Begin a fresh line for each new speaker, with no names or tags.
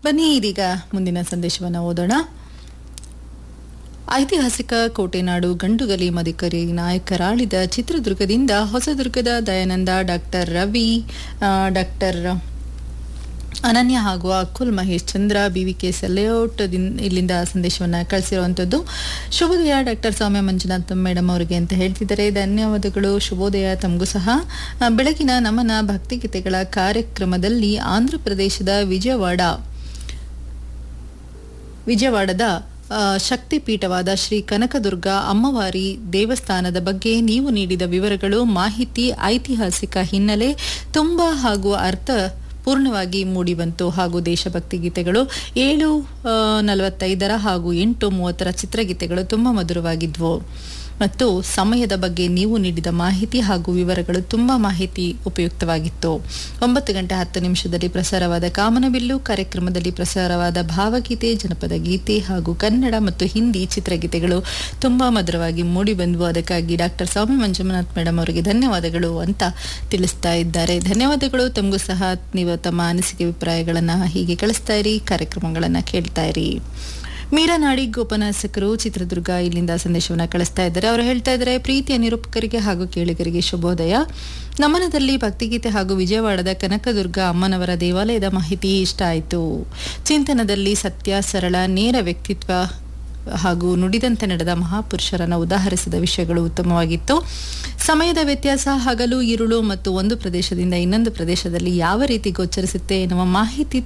ಬನ್ನಿ ಇದೀಗ ಮುಂದಿನ ಸಂದೇಶವನ್ನು ಓದೋಣ ಐತಿಹಾಸಿಕ ಕೋಟೆನಾಡು ಗಂಡುಗಲಿ ಮದಿಕರಿ ನಾಯಕರಾಳಿದ ಚಿತ್ರದುರ್ಗದಿಂದ ಹೊಸದುರ್ಗದ ದಯಾನಂದ ಡಾಕ್ಟರ್ ರವಿ ಆ, ಡಾಕ್ಟರ್ ಅನನ್ಯ ಹಾಗೂ ಅಕುಲ್ ಮಹೇಶ್ ಚಂದ್ರ ಬಿವಿಕೆ ಸೆಲೆಔಟ್ ಇಲ್ಲಿಂದ ಸಂದೇಶವನ್ನು ಕಳಿಸಿರುವಂಥದ್ದು ಶುಭೋದಯ ಡಾಕ್ಟರ್ ಸೌಮ್ಯ ಮಂಜುನಾಥ್ ಮೇಡಮ್ ಅವರಿಗೆ ಅಂತ ಹೇಳ್ತಿದ್ದಾರೆ ಧನ್ಯವಾದಗಳು ಶುಭೋದಯ ತಮಗೂ ಸಹ ಆ, ಬೆಳಗಿನ ನಮನ ಭಕ್ತಿಗೀತೆಗಳ ಕಾರ್ಯಕ್ರಮದಲ್ಲಿ ಆಂಧ್ರ ಪ್ರದೇಶದ ವಿಜಯವಾಡ ವಿಜಯವಾಡದ ಆ, ಶಕ್ತಿಪೀಠವಾದ ಶ್ರೀ ಕನಕದುರ್ಗ ಅಮ್ಮವಾರಿ ದೇವಸ್ಥಾನದ ಬಗ್ಗೆ ನೀವು ನೀಡಿದ ವಿವರಗಳು ಮಾಹಿತಿ ಐತಿಹಾಸಿಕ ಹಿನ್ನೆಲೆ ತುಂಬಾ ಹಾಗೂ ಅರ್ಥ ಪೂರ್ಣವಾಗಿ ಮೂಡಿಬಂತು ಹಾಗೂ ದೇಶಭಕ್ತಿ ಗೀತೆಗಳು ಏಳು ಆ, ನಲವತ್ತೈದರ ಹಾಗೂ ಎಂಟು ಮೂವತ್ತರ ಚಿತ್ರಗೀತೆಗಳು ತುಂಬಾ ಮಧುರವಾಗಿದ್ವು ಮತ್ತು ಸಮಯದ ಬಗ್ಗೆ ನೀವು ನೀಡಿದ ಮಾಹಿತಿ ಹಾಗೂ ವಿವರಗಳು ತುಂಬಾ ಮಾಹಿತಿ ಉಪಯುಕ್ತವಾಗಿತ್ತು ಒಂಬತ್ತು ಗಂಟೆ ಹತ್ತು ನಿಮಿಷದಲ್ಲಿ ಪ್ರಸಾರವಾದ ಕಾಮನಬಿಲ್ಲು ಕಾರ್ಯಕ್ರಮದಲ್ಲಿ ಪ್ರಸಾರವಾದ ಭಾವಗೀತೆ ಜನಪದ ಗೀತೆ ಹಾಗೂ ಕನ್ನಡ ಮತ್ತು ಹಿಂದಿ ಚಿತ್ರಗೀತೆಗಳು ತುಂಬಾ ಮಧುರವಾಗಿ ಮೂಡಿಬಂದ್ವು ಅದಕ್ಕಾಗಿ ಡಾಕ್ಟರ್ ಸೌಮ್ಯ ಮಂಜುನಾಥ್ ಮೇಡಮ್ ಅವರಿಗೆ ಧನ್ಯವಾದಗಳು ಅಂತ ತಿಳಿಸ್ತಾ ಇದ್ದಾರೆ ಧನ್ಯವಾದಗಳು ತಮಗೂ ಸಹ ನೀವು ತಮ್ಮ ಅನಿಸಿಕೆ ಅಭಿಪ್ರಾಯಗಳನ್ನು ಹೀಗೆ ಕಳಿಸ್ತಾ ಇರಿ ಕಾರ್ಯಕ್ರಮಗಳನ್ನು ಕೇಳ್ತಾ ಇರಿ ಮೀರಾನಾಡಿ ಗೋಪನಾಸಕರು ಚಿತ್ರದುರ್ಗ ಇಲ್ಲಿಂದ ಸಂದೇಶವನ್ನು ಕಳಿಸ್ತಾ ಇದ್ದಾರೆ ಅವರು ಹೇಳ್ತಾ ಇದ್ದಾರೆ ಪ್ರೀತಿಯ ನಿರೂಪಕರಿಗೆ ಹಾಗೂ ಕೇಳಿಗರಿಗೆ ಶುಭೋದಯ ನಮನದಲ್ಲಿ ಭಕ್ತಿಗೀತೆ ಹಾಗೂ ವಿಜಯವಾಡದ ಕನಕದುರ್ಗ ಅಮ್ಮನವರ ದೇವಾಲಯದ ಮಾಹಿತಿ ಇಷ್ಟ ಆಯಿತು ಚಿಂತನದಲ್ಲಿ ಸತ್ಯ ಸರಳ ನೇರ ವ್ಯಕ್ತಿತ್ವ ಹಾಗೂ ನುಡಿದಂತೆ ನಡೆದ ಮಹಾಪುರುಷರನ್ನು ಉದಾಹರಿಸಿದ ವಿಷಯಗಳು ಉತ್ತಮವಾಗಿತ್ತು ಸಮಯದ ವ್ಯತ್ಯಾಸ ಹಗಲು ഇരുಳು ಮತ್ತು ಒಂದು ಪ್ರದೇಶದಿಂದ ಇನ್ನೊಂದು ಪ್ರದೇಶದಲ್ಲಿ ಯಾವ ರೀತಿ ಗೋಚರಿಸುತ್ತೆ ಎನ್ನುವ ಮಾಹಿತಿ